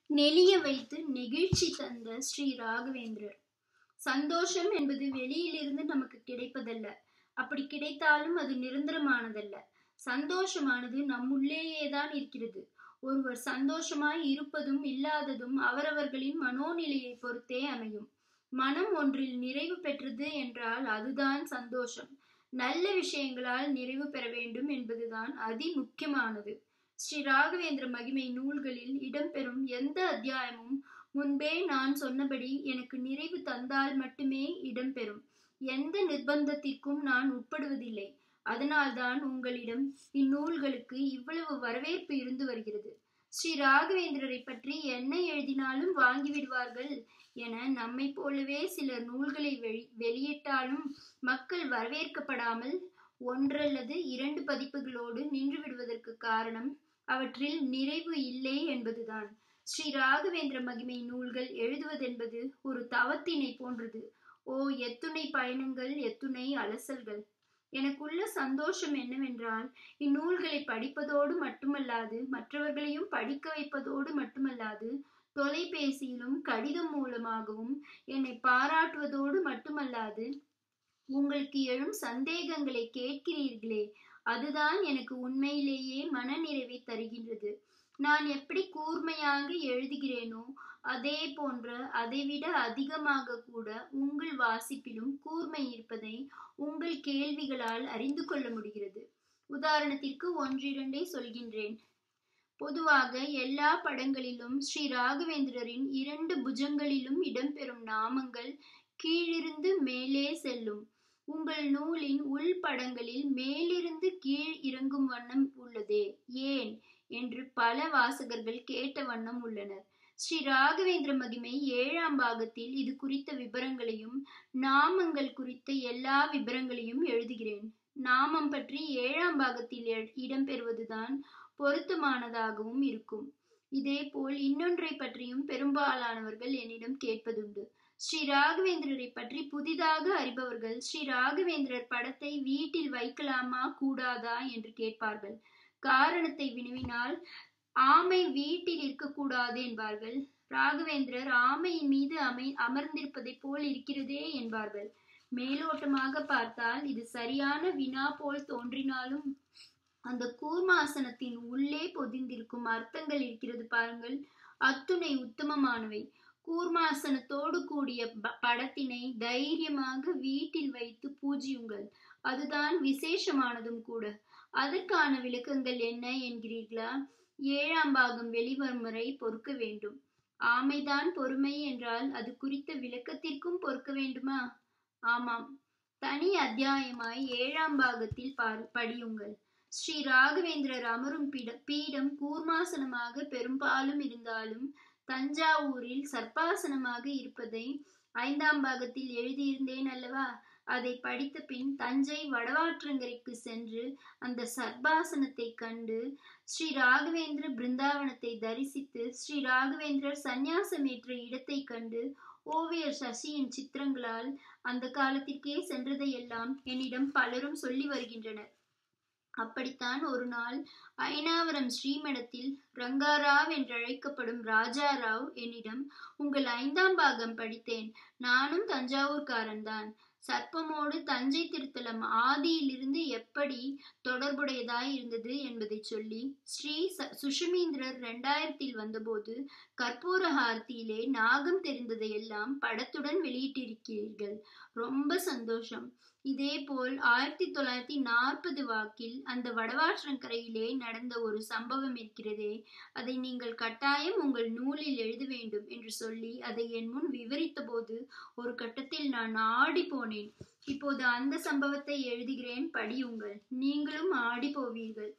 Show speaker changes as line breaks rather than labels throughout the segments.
நெளிய வைத்து நெகிழ்ச்சி தந்த ஸ்ரீ ராகவேந்திரர் சந்தோஷம் என்பது வெளியிலிருந்து நமக்கு கிடைப்பதல்ல அப்படி கிடைத்தாலும் அது நிரந்தரமானதல்ல சந்தோஷமானது நம்முள்ளேயே தான் இருக்கிறது ஒருவர் சந்தோஷமாய் இருப்பதும் இல்லாததும் அவரவர்களின் மனோநிலையை பொறுத்தே அமையும் மனம் ஒன்றில் நிறைவு பெற்றது என்றால் அதுதான் சந்தோஷம் நல்ல விஷயங்களால் நிறைவு பெற வேண்டும் என்பதுதான் அதி முக்கியமானது ஸ்ரீ ராகவேந்திர மகிமை நூல்களில் இடம்பெறும் எந்த அத்தியாயமும் முன்பே நான் சொன்னபடி எனக்கு நிறைவு தந்தால் மட்டுமே இடம்பெறும் எந்த நிர்பந்தத்திற்கும் நான் உட்படுவதில்லை அதனால்தான் உங்களிடம் இந்நூல்களுக்கு இவ்வளவு வரவேற்பு இருந்து வருகிறது ஸ்ரீ ராகவேந்திரரை பற்றி என்ன எழுதினாலும் வாங்கிவிடுவார்கள் என நம்மை போலவே சிலர் நூல்களை வெளி வெளியிட்டாலும் மக்கள் வரவேற்கப்படாமல் ஒன்றல்லது இரண்டு பதிப்புகளோடு நின்று விடுவதற்கு காரணம் அவற்றில் நிறைவு இல்லை என்பதுதான் ஸ்ரீ ராகவேந்திர மகிமை நூல்கள் எழுதுவதென்பது ஒரு தவத்தினை போன்றது ஓ எத்துணை பயணங்கள் எத்துணை அலசல்கள் எனக்குள்ள சந்தோஷம் என்னவென்றால் இந்நூல்களை படிப்பதோடு மட்டுமல்லாது மற்றவர்களையும் படிக்க வைப்பதோடு மட்டுமல்லாது தொலைபேசியிலும் கடிதம் மூலமாகவும் என்னை பாராட்டுவதோடு மட்டுமல்லாது உங்களுக்கு எழும் சந்தேகங்களை கேட்கிறீர்களே அதுதான் எனக்கு உண்மையிலேயே மனநிறைவை தருகின்றது நான் எப்படி கூர்மையாக எழுதுகிறேனோ அதே போன்ற அதைவிட அதிகமாக கூட உங்கள் வாசிப்பிலும் கூர்மை இருப்பதை உங்கள் கேள்விகளால் அறிந்து கொள்ள முடிகிறது உதாரணத்திற்கு ஒன்றிரண்டை சொல்கின்றேன் பொதுவாக எல்லா படங்களிலும் ஸ்ரீ ராகவேந்திரரின் இரண்டு புஜங்களிலும் இடம்பெறும் நாமங்கள் கீழிருந்து மேலே செல்லும் உங்கள் நூலின் உள் படங்களில் மேலிருந்து கீழ் இறங்கும் வண்ணம் உள்ளதே ஏன் என்று பல வாசகர்கள் கேட்ட வண்ணம் உள்ளனர் ஸ்ரீ ராகவேந்திர மகிமை ஏழாம் பாகத்தில் இது குறித்த விபரங்களையும் நாமங்கள் குறித்த எல்லா விபரங்களையும் எழுதுகிறேன் நாமம் பற்றி ஏழாம் பாகத்தில் இடம்பெறுவதுதான் பொருத்தமானதாகவும் இருக்கும் இதேபோல் இன்னொன்றை பற்றியும் பெரும்பாலானவர்கள் என்னிடம் கேட்பதுண்டு ஸ்ரீ ராகவேந்திரரை பற்றி புதிதாக அறிபவர்கள் ஸ்ரீ ராகவேந்திரர் படத்தை வீட்டில் வைக்கலாமா கூடாதா என்று கேட்பார்கள் காரணத்தை வினவினால் ஆமை வீட்டில் இருக்கக்கூடாது என்பார்கள் ராகவேந்திரர் ஆமையின் மீது அமை அமர்ந்திருப்பதை போல் இருக்கிறதே என்பார்கள் மேலோட்டமாக பார்த்தால் இது சரியான வினா போல் தோன்றினாலும் அந்த கூர்மாசனத்தின் உள்ளே பொதிந்திருக்கும் அர்த்தங்கள் இருக்கிறது பாருங்கள் அத்துணை உத்தமமானவை கூர்மாசனத்தோடு கூடிய படத்தினை தைரியமாக வீட்டில் வைத்து பூஜியுங்கள் அதுதான் விசேஷமானதும் கூட அதற்கான விளக்கங்கள் என்ன என்கிறீர்களா ஏழாம் பாகம் வெளிவரும் வரை பொறுக்க வேண்டும் ஆமைதான் பொறுமை என்றால் அது குறித்த விளக்கத்திற்கும் பொறுக்க வேண்டுமா ஆமாம் தனி அத்தியாயமாய் ஏழாம் பாகத்தில் படியுங்கள் ஸ்ரீ ராகவேந்திரர் அமரும் பீட பீடம் கூர்மாசனமாக பெரும்பாலும் இருந்தாலும் தஞ்சாவூரில் சர்ப்பாசனமாக இருப்பதை ஐந்தாம் பாகத்தில் எழுதியிருந்தேன் அல்லவா அதை படித்த பின் தஞ்சை வடவாற்றங்கரைக்கு சென்று அந்த சர்பாசனத்தை கண்டு ஸ்ரீ ராகவேந்திர பிருந்தாவனத்தை தரிசித்து ஸ்ரீ ராகவேந்திரர் சந்நியாசமேற்ற இடத்தை கண்டு ஓவியர் சசியின் சித்திரங்களால் அந்த காலத்திற்கே சென்றதையெல்லாம் என்னிடம் பலரும் சொல்லி வருகின்றனர் அப்படித்தான் ஒரு நாள் ஐனாவரம் ஸ்ரீமடத்தில் ரங்காராவ் என்றழைக்கப்படும் ராஜாராவ் என்னிடம் உங்கள் ஐந்தாம் பாகம் படித்தேன் நானும் தஞ்சாவூர்காரன்தான் சர்ப்பமோடு தஞ்சை திருத்தலம் ஆதியிலிருந்து எப்படி தொடர்புடையதாய் இருந்தது என்பதை சொல்லி ஸ்ரீ சுஷமீந்திரர் இரண்டாயிரத்தில் வந்தபோது கற்பூர ஹாரத்தியிலே நாகம் தெரிந்ததையெல்லாம் படத்துடன் வெளியிட்டிருக்கிறீர்கள் ரொம்ப சந்தோஷம் இதேபோல் ஆயிரத்தி தொள்ளாயிரத்தி நாற்பது வாக்கில் அந்த வடவாற்றங்கரையிலே நடந்த ஒரு சம்பவம் இருக்கிறதே அதை நீங்கள் கட்டாயம் உங்கள் நூலில் எழுத வேண்டும் என்று சொல்லி அதை என் முன் விவரித்த போது ஒரு கட்டத்தில் நான் ஆடி போனேன் இப்போது அந்த சம்பவத்தை எழுதுகிறேன் படியுங்கள் நீங்களும் ஆடி போவீர்கள்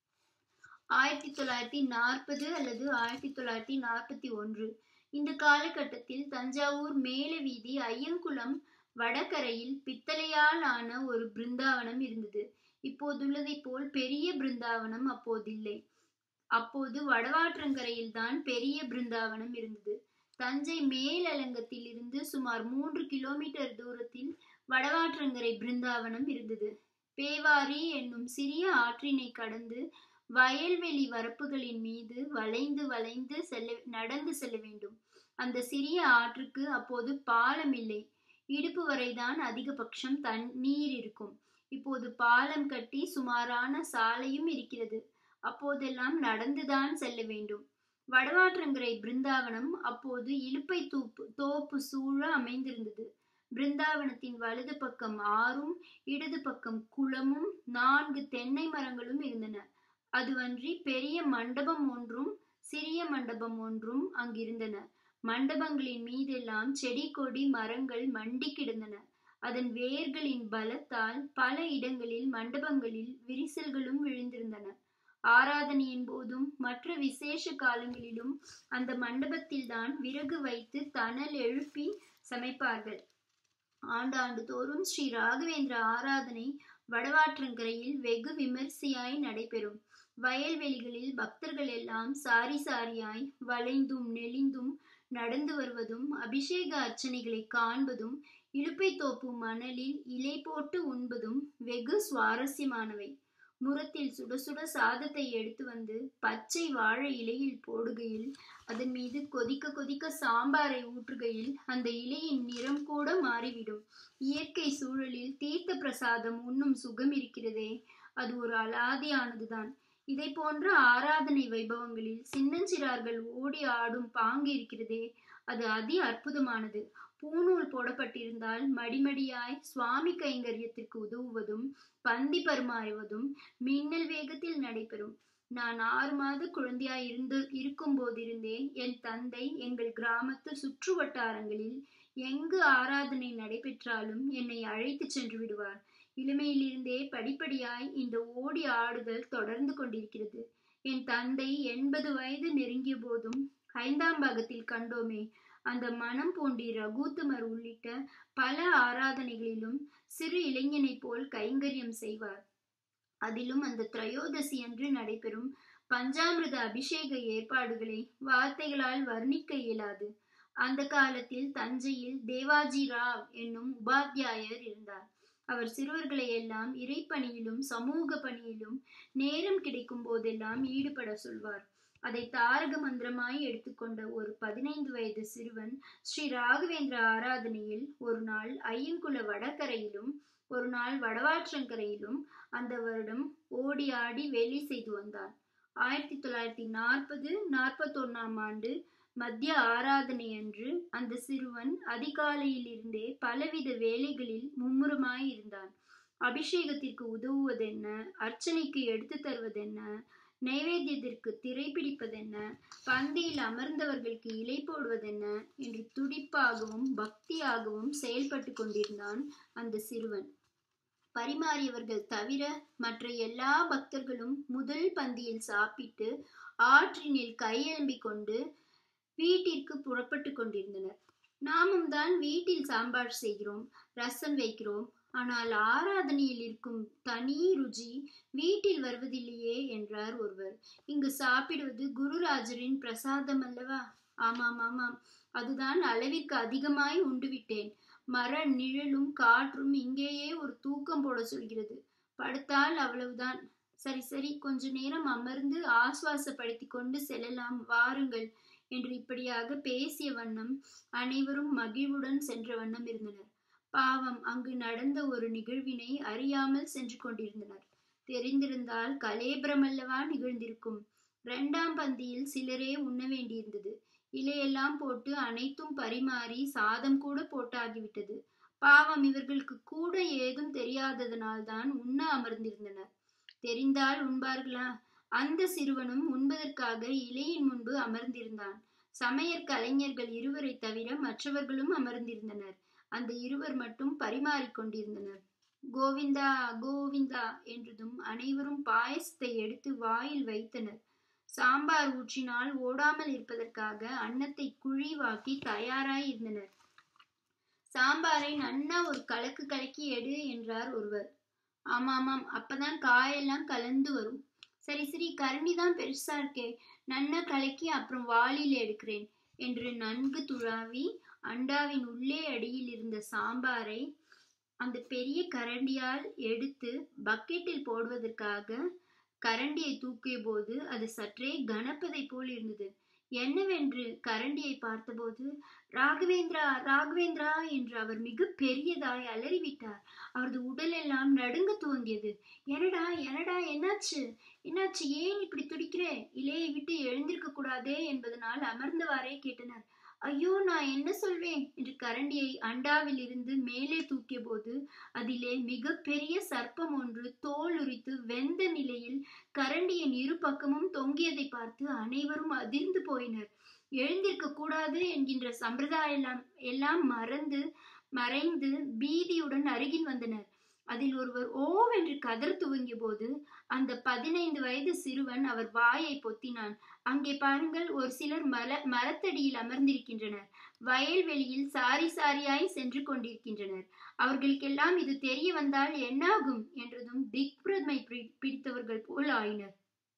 ஆயிரத்தி தொள்ளாயிரத்தி நாற்பது அல்லது ஆயிரத்தி தொள்ளாயிரத்தி நாற்பத்தி ஒன்று இந்த காலகட்டத்தில் தஞ்சாவூர் மேல வீதி ஐயங்குளம் வடகரையில் பித்தளையால் ஆன ஒரு பிருந்தாவனம் இருந்தது இப்போதுள்ளதை போல் பெரிய பிருந்தாவனம் அப்போதில்லை அப்போது வடவாற்றங்கரையில் தான் பெரிய பிருந்தாவனம் இருந்தது தஞ்சை மேலலங்கத்தில் இருந்து சுமார் மூன்று கிலோமீட்டர் தூரத்தில் வடவாற்றங்கரை பிருந்தாவனம் இருந்தது பேவாரி என்னும் சிறிய ஆற்றினை கடந்து வயல்வெளி வரப்புகளின் மீது வளைந்து வளைந்து செல்ல நடந்து செல்ல வேண்டும் அந்த சிறிய ஆற்றுக்கு அப்போது பாலம் இல்லை இடுப்பு வரைதான் அதிகபட்சம் தண்ணீர் இருக்கும் இப்போது பாலம் கட்டி சுமாரான சாலையும் இருக்கிறது அப்போதெல்லாம் நடந்துதான் செல்ல வேண்டும் வடவாற்றங்கரை பிருந்தாவனம் அப்போது இலுப்பை தூப்பு தோப்பு சூழ அமைந்திருந்தது பிருந்தாவனத்தின் வலது பக்கம் ஆறும் இடது பக்கம் குளமும் நான்கு தென்னை மரங்களும் இருந்தன அதுவன்றி பெரிய மண்டபம் ஒன்றும் சிறிய மண்டபம் ஒன்றும் அங்கிருந்தன மண்டபங்களின் மீதெல்லாம் செடி கொடி மரங்கள் மண்டி கிடந்தன அதன் வேர்களின் பலத்தால் பல இடங்களில் மண்டபங்களில் விரிசல்களும் விழுந்திருந்தன ஆராதனையின் போதும் மற்ற விசேஷ காலங்களிலும் அந்த மண்டபத்தில்தான் விறகு வைத்து தணல் எழுப்பி சமைப்பார்கள் ஆண்டாண்டு தோறும் ஸ்ரீ ராகவேந்திர ஆராதனை வடவாற்றங்கரையில் வெகு விமர்சையாய் நடைபெறும் வயல்வெளிகளில் பக்தர்கள் எல்லாம் சாரி சாரியாய் வளைந்தும் நெளிந்தும் நடந்து வருவதும் அபிஷேக அர்ச்சனைகளை காண்பதும் இலுப்பை தோப்பு மணலில் இலை போட்டு உண்பதும் வெகு சுவாரஸ்யமானவை முரத்தில் சுட சுட சாதத்தை எடுத்து வந்து பச்சை வாழை இலையில் போடுகையில் அதன் மீது கொதிக்க கொதிக்க சாம்பாரை ஊற்றுகையில் அந்த இலையின் நிறம் கூட மாறிவிடும் இயற்கை சூழலில் தீர்த்த பிரசாதம் உண்ணும் சுகம் இருக்கிறதே அது ஒரு அலாதியானதுதான் இதை போன்ற ஆராதனை வைபவங்களில் சின்னஞ்சிறார்கள் ஓடி ஆடும் பாங்கு இருக்கிறதே அது அதி அற்புதமானது பூநூல் போடப்பட்டிருந்தால் மடிமடியாய் சுவாமி கைங்கரியத்திற்கு உதவுவதும் பந்தி பரிமாறுவதும் மின்னல் வேகத்தில் நடைபெறும் நான் ஆறு மாத குழந்தையாய் இருந்து இருக்கும் போதிருந்தே என் தந்தை எங்கள் கிராமத்து சுற்று வட்டாரங்களில் எங்கு ஆராதனை நடைபெற்றாலும் என்னை அழைத்து சென்று விடுவார் இளமையிலிருந்தே படிப்படியாய் இந்த ஓடி ஆடுதல் தொடர்ந்து கொண்டிருக்கிறது என் தந்தை எண்பது வயது நெருங்கிய போதும் ஐந்தாம் பாகத்தில் கண்டோமே அந்த மனம் பூண்டி ரகூத்தமர் உள்ளிட்ட பல ஆராதனைகளிலும் சிறு இளைஞனைப் போல் கைங்கரியம் செய்வார் அதிலும் அந்த திரையோதசி அன்று நடைபெறும் பஞ்சாமிரத அபிஷேக ஏற்பாடுகளை வார்த்தைகளால் வர்ணிக்க இயலாது அந்த காலத்தில் தஞ்சையில் தேவாஜி ராவ் என்னும் உபாத்தியாயர் இருந்தார் அவர் சிறுவர்களை எல்லாம் இறைப்பணியிலும் சமூக பணியிலும் நேரம் கிடைக்கும் போதெல்லாம் ஈடுபட சொல்வார் அதை தாரக மந்திரமாய் எடுத்துக்கொண்ட ஒரு பதினைந்து வயது சிறுவன் ஸ்ரீ ராகவேந்திர ஆராதனையில் ஒரு நாள் ஐயங்குல வடகரையிலும் ஒரு நாள் வடவாற்றங்கரையிலும் அந்த வருடம் ஓடி ஆடி வேலை செய்து வந்தான் ஆயிரத்தி தொள்ளாயிரத்தி நாற்பது நாற்பத்தொன்னாம் ஆண்டு மத்திய ஆராதனை அன்று அந்த சிறுவன் அதிகாலையில் இருந்தே பலவித வேலைகளில் மும்முரமாய் இருந்தான் அபிஷேகத்திற்கு உதவுவதென்ன அர்ச்சனைக்கு எடுத்து தருவதென்ன நைவேத்தியத்திற்கு திரை பிடிப்பதென்ன பந்தியில் அமர்ந்தவர்களுக்கு இலை போடுவதென்ன என்று துடிப்பாகவும் பக்தியாகவும் செயல்பட்டு கொண்டிருந்தான் அந்த சிறுவன் பரிமாறியவர்கள் தவிர மற்ற எல்லா பக்தர்களும் முதல் பந்தியில் சாப்பிட்டு ஆற்றினில் கையெழும்பிக் கொண்டு வீட்டிற்கு புறப்பட்டு கொண்டிருந்தனர் நாமும் தான் வீட்டில் சாம்பார் செய்கிறோம் ரசம் வைக்கிறோம் ஆனால் ஆராதனையில் இருக்கும் தனி ருச்சி வீட்டில் வருவதில்லையே என்றார் ஒருவர் இங்கு சாப்பிடுவது குருராஜரின் பிரசாதம் அல்லவா ஆமாம் ஆமாம் அதுதான் அளவிற்கு அதிகமாய் உண்டுவிட்டேன் மர நிழலும் காற்றும் இங்கேயே ஒரு தூக்கம் போட சொல்கிறது படுத்தால் அவ்வளவுதான் சரி சரி கொஞ்ச நேரம் அமர்ந்து ஆசுவாசப்படுத்தி கொண்டு செல்லலாம் வாருங்கள் என்று இப்படியாக பேசிய வண்ணம் அனைவரும் மகிழ்வுடன் சென்ற வண்ணம் இருந்தனர் பாவம் அங்கு நடந்த ஒரு நிகழ்வினை அறியாமல் சென்று கொண்டிருந்தனர் தெரிந்திருந்தால் கலேபரமல்லவா நிகழ்ந்திருக்கும் இரண்டாம் பந்தியில் சிலரே உண்ண வேண்டியிருந்தது இலையெல்லாம் போட்டு அனைத்தும் பரிமாறி சாதம் கூட போட்டாகிவிட்டது பாவம் இவர்களுக்கு கூட ஏதும் தெரியாததனால்தான் உண்ண அமர்ந்திருந்தனர் தெரிந்தால் உண்பார்களா அந்த சிறுவனும் உண்பதற்காக இலையின் முன்பு அமர்ந்திருந்தான் சமையற் கலைஞர்கள் இருவரை தவிர மற்றவர்களும் அமர்ந்திருந்தனர் அந்த இருவர் மட்டும் பரிமாறிக் கொண்டிருந்தனர் கோவிந்தா கோவிந்தா என்றதும் அனைவரும் பாயசத்தை எடுத்து வாயில் வைத்தனர் சாம்பார் ஊற்றினால் ஓடாமல் இருப்பதற்காக அன்னத்தை குழிவாக்கி தயாராய் இருந்தனர் சாம்பாரை நன்னா ஒரு கலக்கு கலக்கி எடு என்றார் ஒருவர் ஆமாமாம் அப்பதான் காயெல்லாம் கலந்து வரும் சரி சரி கரண்டி தான் பெருசா இருக்கே நன்னா கலக்கி அப்புறம் வாளியில் எடுக்கிறேன் என்று நன்கு துழாவி அண்டாவின் உள்ளே அடியில் இருந்த சாம்பாரை அந்த பெரிய கரண்டியால் எடுத்து பக்கெட்டில் போடுவதற்காக கரண்டியை தூக்கிய போது அது சற்றே கனப்பதை போல் இருந்தது என்னவென்று கரண்டியை பார்த்தபோது ராகவேந்திரா ராகவேந்திரா என்று அவர் மிக பெரியதாய் அலறிவிட்டார் அவரது உடல் எல்லாம் நடுங்க துவங்கியது என்னடா என்னடா என்னாச்சு என்னாச்சு ஏன் இப்படி துடிக்கிறே இலையை விட்டு எழுந்திருக்க கூடாதே என்பதனால் அமர்ந்தவாறே கேட்டனர் ஐயோ நான் என்ன சொல்வேன் என்று கரண்டியை அண்டாவில் இருந்து மேலே தூக்கிய போது அதிலே மிக பெரிய சர்ப்பம் ஒன்று தோல் உரித்து வெந்த நிலையில் கரண்டியின் இரு பக்கமும் தொங்கியதை பார்த்து அனைவரும் அதிர்ந்து போயினர் எழுந்திருக்க கூடாது என்கின்ற சம்பிரதாயம் எல்லாம் எல்லாம் மறந்து மறைந்து பீதியுடன் அருகில் வந்தனர் அதில் ஒருவர் ஓவென்று கதற துவங்கிய போது அந்த பதினைந்து வயது சிறுவன் அவர் வாயை பொத்தினான் அங்கே பாருங்கள் ஒரு சிலர் மல மரத்தடியில் அமர்ந்திருக்கின்றனர் வயல்வெளியில் சாரி சாரியாய் சென்று கொண்டிருக்கின்றனர் அவர்களுக்கெல்லாம் இது தெரிய வந்தால் என்னாகும் என்றதும் திக்பிரமை பிடித்தவர்கள் போல் ஆயினர்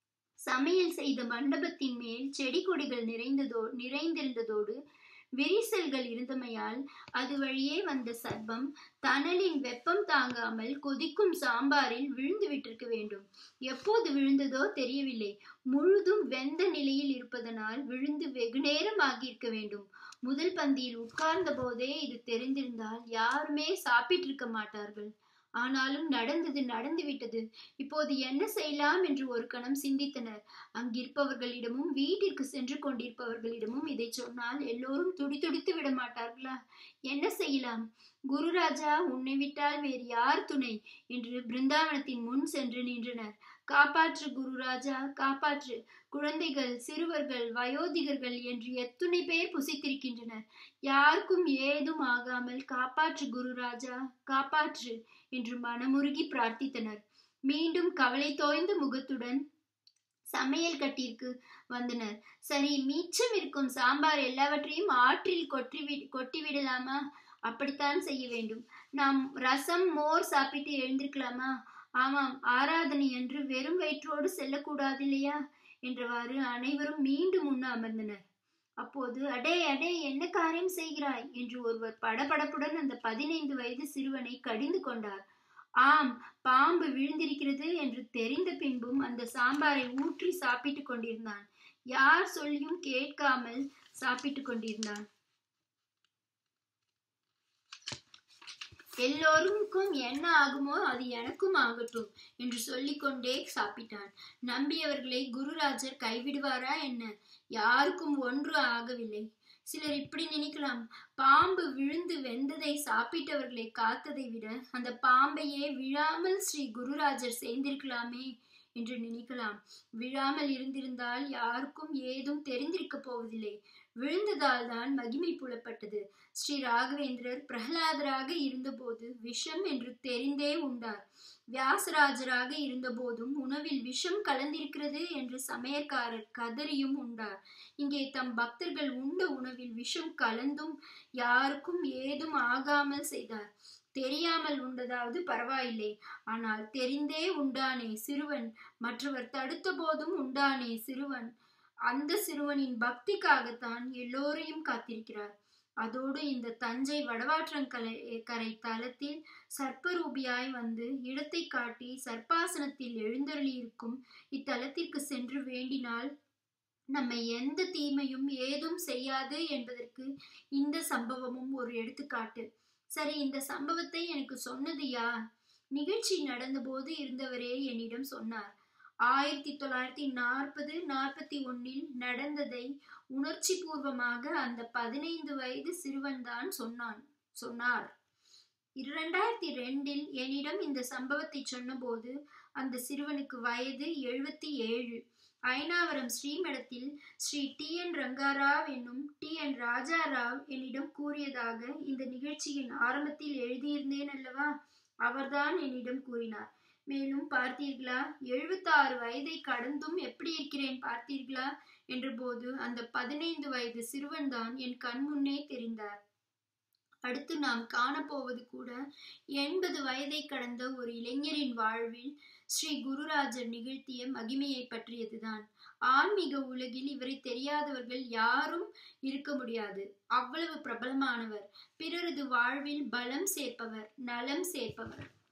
சமையல் செய்த மண்டபத்தின் மேல் செடி கொடிகள் நிறைந்ததோ நிறைந்திருந்ததோடு விரிசல்கள் இருந்தமையால் அது வழியே வந்த சர்ப்பம் தணலின் வெப்பம் தாங்காமல் கொதிக்கும் சாம்பாரில் விழுந்து விட்டிருக்க வேண்டும் எப்போது விழுந்ததோ தெரியவில்லை முழுதும் வெந்த நிலையில் இருப்பதனால் விழுந்து வெகு நேரம் ஆகியிருக்க வேண்டும் முதல் பந்தியில் உட்கார்ந்த போதே இது தெரிந்திருந்தால் யாருமே சாப்பிட்டிருக்க மாட்டார்கள் ஆனாலும் நடந்தது நடந்து விட்டது இப்போது என்ன செய்யலாம் என்று ஒரு கணம் சிந்தித்தனர் அங்கிருப்பவர்களிடமும் வீட்டிற்கு சென்று கொண்டிருப்பவர்களிடமும் இதை சொன்னால் எல்லோரும் துடிதுடித்து விட மாட்டார்களா என்ன செய்யலாம் குருராஜா உன்னை விட்டால் வேறு யார் துணை என்று பிருந்தாவனத்தின் முன் சென்று நின்றனர் காப்பாற்று குருராஜா காப்பாற்று குழந்தைகள் சிறுவர்கள் வயோதிகர்கள் என்று எத்துணை பேர் புசித்திருக்கின்றனர் யாருக்கும் ஏதும் ஆகாமல் காப்பாற்று குருராஜா காப்பாற்று என்று மனமுருகி பிரார்த்தித்தனர் மீண்டும் கவலை தோய்ந்த முகத்துடன் சமையல் கட்டிற்கு வந்தனர் சரி மீச்சம் இருக்கும் சாம்பார் எல்லாவற்றையும் ஆற்றில் கொட்டி கொட்டி விடலாமா அப்படித்தான் செய்ய வேண்டும் நாம் ரசம் மோர் சாப்பிட்டு எழுந்திருக்கலாமா ஆமாம் ஆராதனை என்று வெறும் வயிற்றோடு செல்லக்கூடாது இல்லையா என்றவாறு அனைவரும் மீண்டும் உண்ண அமர்ந்தனர் அப்போது அடே அடே என்ன காரியம் செய்கிறாய் என்று ஒருவர் படபடப்புடன் அந்த பதினைந்து வயது சிறுவனை கடிந்து கொண்டார் ஆம் பாம்பு விழுந்திருக்கிறது என்று தெரிந்த பின்பும் அந்த சாம்பாரை ஊற்றி சாப்பிட்டு கொண்டிருந்தான் யார் சொல்லியும் கேட்காமல் சாப்பிட்டு கொண்டிருந்தான் எல்லோருக்கும் என்ன ஆகுமோ அது எனக்கும் ஆகட்டும் என்று சொல்லிக்கொண்டே சாப்பிட்டான் நம்பியவர்களை குருராஜர் கைவிடுவாரா என்ன யாருக்கும் ஒன்று ஆகவில்லை சிலர் இப்படி நினைக்கலாம் பாம்பு விழுந்து வெந்ததை சாப்பிட்டவர்களை காத்ததை விட அந்த பாம்பையே விழாமல் ஸ்ரீ குருராஜர் சேர்ந்திருக்கலாமே என்று நினைக்கலாம் விழாமல் இருந்திருந்தால் யாருக்கும் ஏதும் தெரிந்திருக்க போவதில்லை விழுந்ததால் தான் மகிமை புலப்பட்டது ஸ்ரீ ராகவேந்திரர் பிரகலாதராக இருந்தபோது விஷம் என்று தெரிந்தே உண்டார் வியாசராஜராக இருந்தபோதும் உணவில் விஷம் கலந்திருக்கிறது என்று சமயக்காரர் கதறியும் உண்டார் இங்கே தம் பக்தர்கள் உண்ட உணவில் விஷம் கலந்தும் யாருக்கும் ஏதும் ஆகாமல் செய்தார் தெரியாமல் உண்டதாவது பரவாயில்லை ஆனால் தெரிந்தே உண்டானே சிறுவன் மற்றவர் தடுத்த போதும் உண்டானே சிறுவன் அந்த சிறுவனின் பக்திக்காகத்தான் எல்லோரையும் காத்திருக்கிறார் அதோடு இந்த தஞ்சை வடவாற்றங்கரை கரை தலத்தில் சர்ப்பரூபியாய் வந்து இடத்தை காட்டி சர்ப்பாசனத்தில் எழுந்தருளியிருக்கும் இத்தலத்திற்கு சென்று வேண்டினால் நம்மை எந்த தீமையும் ஏதும் செய்யாது என்பதற்கு இந்த சம்பவமும் ஒரு எடுத்துக்காட்டு சரி இந்த சம்பவத்தை எனக்கு சொன்னது யார் நிகழ்ச்சி நடந்தபோது இருந்தவரே என்னிடம் சொன்னார் ஆயிரத்தி தொள்ளாயிரத்தி நாற்பது நாற்பத்தி ஒன்னில் நடந்ததை உணர்ச்சி பூர்வமாக அந்த பதினைந்து வயது சிறுவன் தான் சொன்னான் சொன்னார் இரண்டாயிரத்தி ரெண்டில் என்னிடம் இந்த சம்பவத்தை சொன்னபோது அந்த சிறுவனுக்கு வயது எழுபத்தி ஏழு ஐனாவரம் ஸ்ரீமடத்தில் ஸ்ரீ டி என் ரங்காராவ் என்னும் டி என் ராஜாராவ் என்னிடம் கூறியதாக இந்த நிகழ்ச்சியின் ஆரம்பத்தில் எழுதியிருந்தேன் அல்லவா அவர்தான் என்னிடம் கூறினார் மேலும் பார்த்தீர்களா எழுபத்தாறு வயதை கடந்தும் எப்படி இருக்கிறேன் பார்த்தீர்களா என்றபோது அந்த பதினைந்து வயது சிறுவன்தான் என் கண் முன்னே தெரிந்தார் அடுத்து நாம் காணப்போவது கூட எண்பது வயதை கடந்த ஒரு இளைஞரின் வாழ்வில் ஸ்ரீ குருராஜர் நிகழ்த்திய மகிமையை பற்றியதுதான் ஆன்மீக உலகில் இவரை தெரியாதவர்கள் யாரும் இருக்க முடியாது அவ்வளவு பிரபலமானவர் பிறரது வாழ்வில் பலம் சேர்ப்பவர் நலம் சேர்ப்பவர்